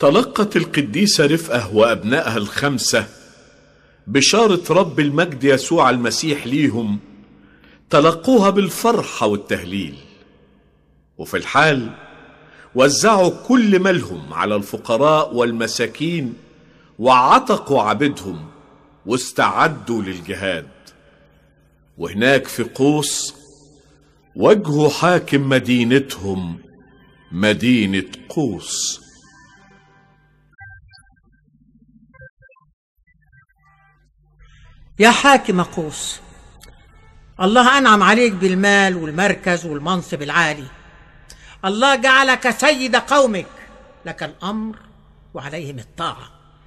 تلقت القديسة رفقة وأبنائها الخمسة بشارة رب المجد يسوع المسيح ليهم تلقوها بالفرحة والتهليل وفي الحال وزعوا كل مالهم على الفقراء والمساكين وعتقوا عبيدهم واستعدوا للجهاد وهناك في قوس واجهوا حاكم مدينتهم مدينة قوس يا حاكم قوس الله أنعم عليك بالمال والمركز والمنصب العالي الله جعلك سيد قومك لك الأمر وعليهم الطاعة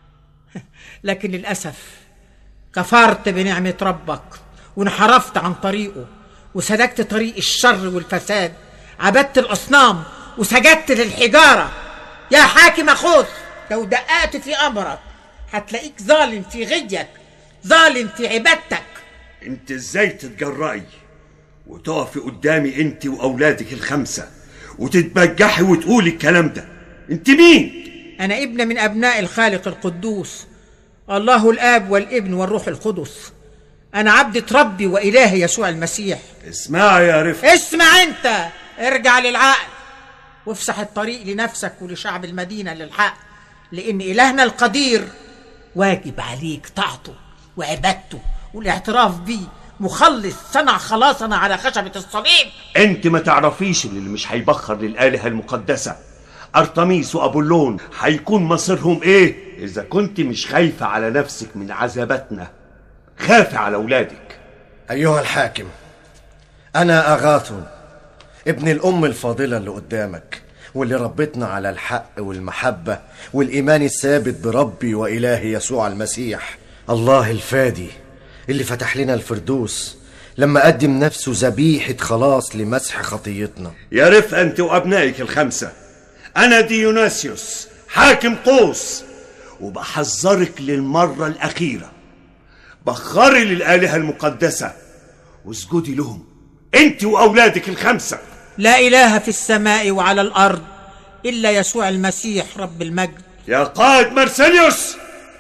لكن للأسف كفرت بنعمة ربك وانحرفت عن طريقه وسلكت طريق الشر والفساد عبدت الأصنام وسجدت للحجارة يا حاكم خوث لو دققت في أمرك هتلاقيك ظالم في غيك ظالم في عبادتك انت ازاي تتجرأي وتقفي قدامي انت واولادك الخمسه وتتبجحي وتقولي الكلام ده انت مين أنا ابن من أبناء الخالق القدوس الله الآب والابن والروح القدس أنا عبدة ربي وإلهي يسوع المسيح اسمعي يا رفقه اسمع أنت ارجع للعقل وافسح الطريق لنفسك ولشعب المدينة للحق لأن إلهنا القدير واجب عليك طاعته وعبادته والاعتراف بيه مخلص صنع خلاصنا على خشبة الصليب انت ما تعرفيش اللي مش هيبخر للآلهة المقدسة أرطميس وأبولون هيكون مصيرهم إيه إذا كنت مش خايفة على نفسك من عذاباتنا خافي على أولادك أيها الحاكم أنا أغاثون ابن الأم الفاضلة اللي قدامك واللي ربتنا على الحق والمحبة والإيمان الثابت بربي وإلهي يسوع المسيح الله الفادي اللي فتح لنا الفردوس لما قدم نفسه ذبيحة خلاص لمسح خطيتنا يا رفقة أنت وأبنائك الخمسة أنا ديوناسيوس حاكم قوس وبحذرك للمرة الأخيرة بخري للآلهة المقدسة واسجدي لهم أنت وأولادك الخمسة لا إله في السماء وعلى الأرض إلا يسوع المسيح رب المجد يا قائد مرسليوس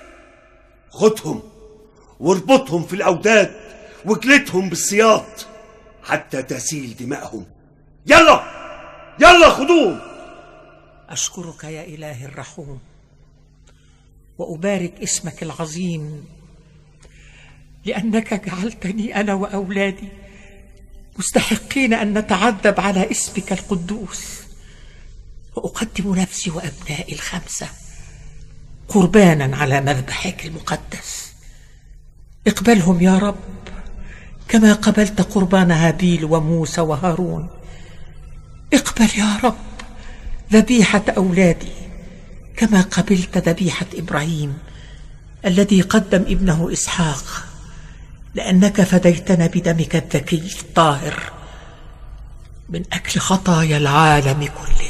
خدهم واربطهم في الأوداد واجلدهم بالسياط حتى تسيل دمائهم يلا يلا خدوهم أشكرك يا إلهي الرحوم وأبارك اسمك العظيم لأنك جعلتني أنا وأولادي مستحقين أن نتعذب على اسمك القدوس وأقدم نفسي وأبنائي الخمسة قربانا على مذبحك المقدس اقبلهم يا رب كما قبلت قربان هابيل وموسى وهارون اقبل يا رب ذبيحة أولادي كما قبلت ذبيحة إبراهيم الذي قدم ابنه إسحاق لأنك فديتنا بدمك الذكي الطاهر من أجل خطايا العالم كله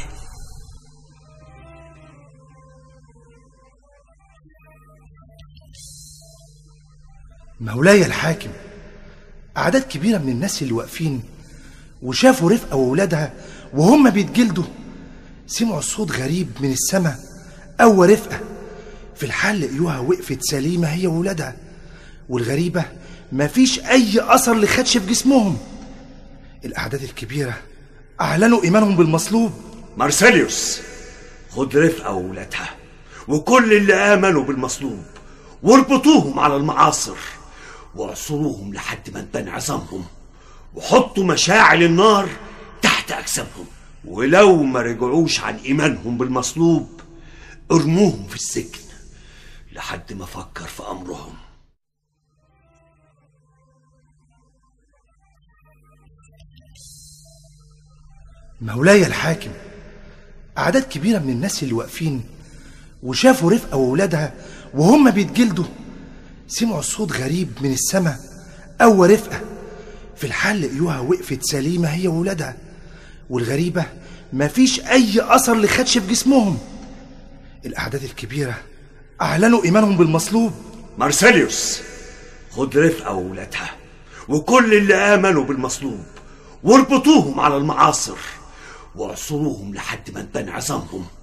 مولاي الحاكم أعداد كبيرة من الناس اللي واقفين وشافوا رفقة وولادها وهم بيتجلدوا سمعوا صوت غريب من السماء أو رفقة في الحال لقيوها وقفت سليمة هي وولادها والغريبة مفيش أي أثر لخدش في جسمهم الأعداد الكبيرة أعلنوا إيمانهم بالمصلوب مرسليوس خد رفقة وولادها وكل اللي آمنوا بالمصلوب واربطوهم على المعاصر واعصروهم لحد ما تبان عظامهم وحطوا مشاعل النار تحت أجسامهم ولو ما رجعوش عن إيمانهم بالمصلوب ارموهم في السجن لحد ما فكر في أمرهم مولاي الحاكم أعداد كبيرة من الناس اللي واقفين وشافوا رفقة وولادها وهم بيتجلدوا سمعوا صوت غريب من السماء أو رفقة في الحال لقيوها وقفت سليمة هي وولادها والغريبة مفيش أي أثر لخدش في جسمهم الأعداد الكبيرة أعلنوا إيمانهم بالمصلوب مرسليوس خد رفقة وولادها وكل اللي آمنوا بالمصلوب واربطوهم على المعاصر واعصروهم لحد ما تبان عظامهم